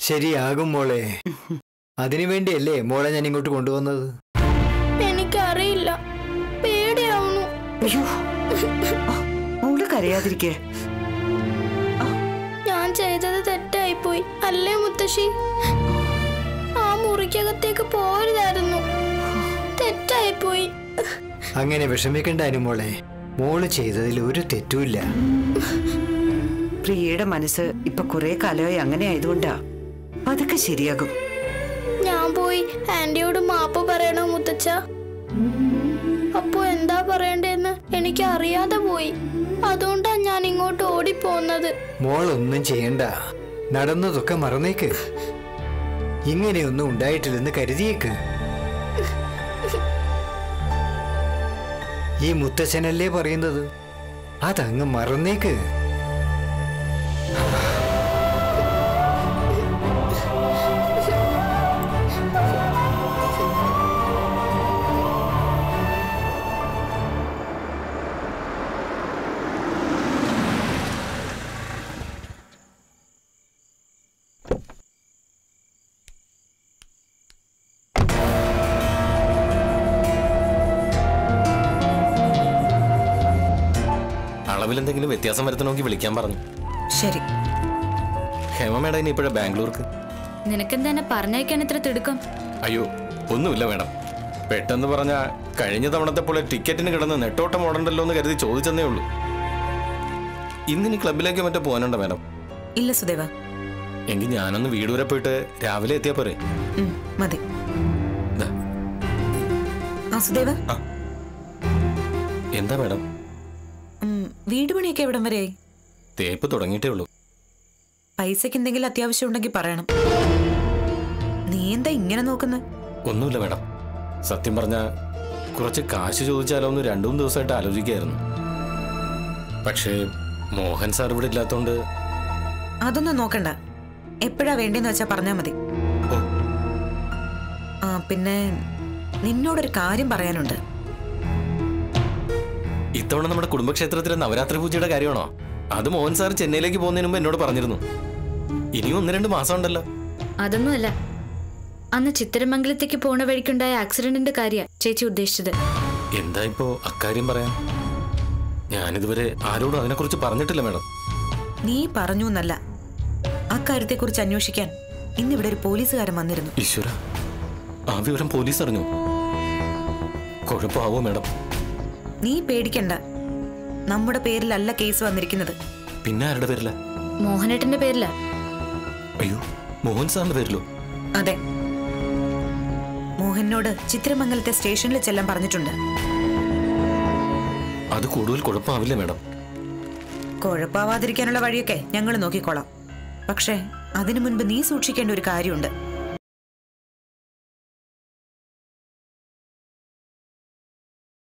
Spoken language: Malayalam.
ശരിയാകും മോളെ അതിനു വേണ്ടിയല്ലേ മോളെ ഞാൻ ഇങ്ങോട്ട് കൊണ്ടുവന്നത് എനിക്കറിയില്ല പേടിയാവുന്നു അയ്യോ മോള് കരയാതിരിക്കേ ഞാൻ ചെയ്തത് തെറ്റായിപ്പോയി അല്ലേ മുത്തശ്ശി ആ മുറിക്കകത്തേക്ക് പോരുതായിരുന്നു തെറ്റായിപ്പോയി അങ്ങനെ വിഷമിക്കണ്ട അനുമോളെ മോള് ചെയ്തതിൽ ഒരു തെറ്റുമില്ല പ്രിയയുടെ മനസ്സ് ഇപ്പൊ കുറെ കാലമായി അങ്ങനെ ആയതുകൊണ്ടാ അതൊക്കെ ശരിയാകും ഞാൻ പോയി ആന്റിയോട് മാപ്പ് പറയണോ മുത്തച്ഛ അപ്പോ എന്താ പറയണ്ടേന്ന് എനിക്ക് അറിയാതെ പോയി അതുകൊണ്ടാ ഞാൻ ഇങ്ങോട്ട് ഓടിപ്പോന്നത് മോളൊന്നും ചെയ്യണ്ട നടന്നതൊക്കെ മറന്നേക്ക് ഇങ്ങനെയൊന്നും ഉണ്ടായിട്ടില്ലെന്ന് കരുതിയേക്ക് ഈ മുത്തച്ഛനല്ലേ പറയുന്നത് അതങ്ങ് മറന്നേക്ക് അളവിൽ എന്തെങ്കിലും വ്യത്യാസം വരുത്തണമെങ്കിൽ വിളിക്കാൻ പറഞ്ഞു ശരി ഹേമ മേഡം ഇനി ഇപ്പോഴാണ് ബാംഗ്ലൂർക്ക് നിനക്കെന്താ എന്നെ പറഞ്ഞയക്കാൻ ഇത്ര തിടുക്കം അയ്യോ ഒന്നുമില്ല മേഡം പെട്ടെന്ന് പറഞ്ഞ കഴിഞ്ഞ തവണത്തെ പോലെ ടിക്കറ്റിന് കിടന്ന് നെട്ടോട്ടം ഓടണ്ടല്ലോ എന്ന് കരുതി ചോദിച്ചെന്നേ ഉള്ളൂ ഇന്നിനി ക്ലബിലേക്ക് മറ്റോ പോകാനുണ്ടോ മേഡം ഇല്ല സുദേവ എങ്കിൽ ഞാനൊന്ന് വീട് വരെ പോയിട്ട് രാവിലെ എത്തിയാ പോരെ ഉം, മതി ദാ, ആ സുദേവ എന്താ മേഡം ഉം, വീട് പണിയൊക്കെ എവിടം വരെയായി തേപ്പ് തുടങ്ങിയിട്ടേ ഉള്ളൂ പൈസക്ക് എന്തെങ്കിലും അത്യാവശ്യം ഉണ്ടെങ്കിൽ പറയണം നീ എന്താ ഇങ്ങനെ നോക്കുന്നത് ഒന്നുമില്ല മേഡം സത്യം പറഞ്ഞ കുറച്ച് കാശ് ചോദിച്ചാലോ എന്ന് രണ്ടു മൂന്ന് ദിവസമായിട്ട് ആലോചിക്കായിരുന്നു പക്ഷേ മോഹൻ സാർ ഇവിടെ ഇല്ലാത്തോണ്ട് അതൊന്നും നോക്കണ്ട എപ്പോഴാ വേണ്ടേന്ന് വെച്ചാ പറഞ്ഞാ മതി ഓ ആ പിന്നെ നിന്നോടൊരു കാര്യം പറയാനുണ്ട് ഇത്തവണ നമ്മുടെ കുടുംബക്ഷേത്രത്തിലെ നവരാത്രി പൂജയുടെ കാര്യമാണോ അത് മോഹൻ സാർ ചെന്നൈയിലേക്ക് പോകുന്നതിന് മുമ്പ് എന്നോട് പറഞ്ഞിരുന്നു ഇനിയും ഒന്ന് രണ്ട് മാസം ഉണ്ടല്ലോ അതൊന്നുമല്ല അന്ന് ചിത്തരമംഗലത്തേക്ക് പോണ വഴിക്കുണ്ടായ ആക്സിഡന്റിന്റെ കാര്യ ചേച്ചി ഉദ്ദേശിച്ചത് എന്താ ഇപ്പോ അക്കാര്യം പറയാൻ ഞാനിതുവരെ ആരോടും അതിനെക്കുറിച്ച് പറഞ്ഞിട്ടില്ല മേഡം നീ പറഞ്ഞു എന്നല്ല അക്കാര്യത്തെക്കുറിച്ച് അന്വേഷിക്കാൻ ഇന്നിവിടെ ഒരു പോലീസുകാരൻ വന്നിരുന്നു ഈശ്വര ആ വിവരം പോലീസ് അറിഞ്ഞു കുഴപ്പമാവോ മേഡം നീ പേടിക്കണ്ട നമ്മുടെ പേരിലല്ല കേസ് വന്നിരിക്കുന്നത് പിന്നെ ആരുടെ പേരില മോഹനേട്ടന്റെ പേരില അയ്യോ മോഹൻ സാറിന്റെ പേരിലോ അതെ മോഹനോട് ചിത്രമംഗലത്തെ സ്റ്റേഷനിൽ ചെല്ലാൻ പറഞ്ഞിട്ടുണ്ട് അത് കൂടുതൽ കുഴപ്പമാവില്ല മേഡം കുഴപ്പമാവാതിരിക്കാനുള്ള വഴിയൊക്കെ ഞങ്ങൾ നോക്കിക്കോളാം പക്ഷേ അതിനു മുൻപ് നീ സൂക്ഷിക്കേണ്ട ഒരു കാര്യമുണ്ട്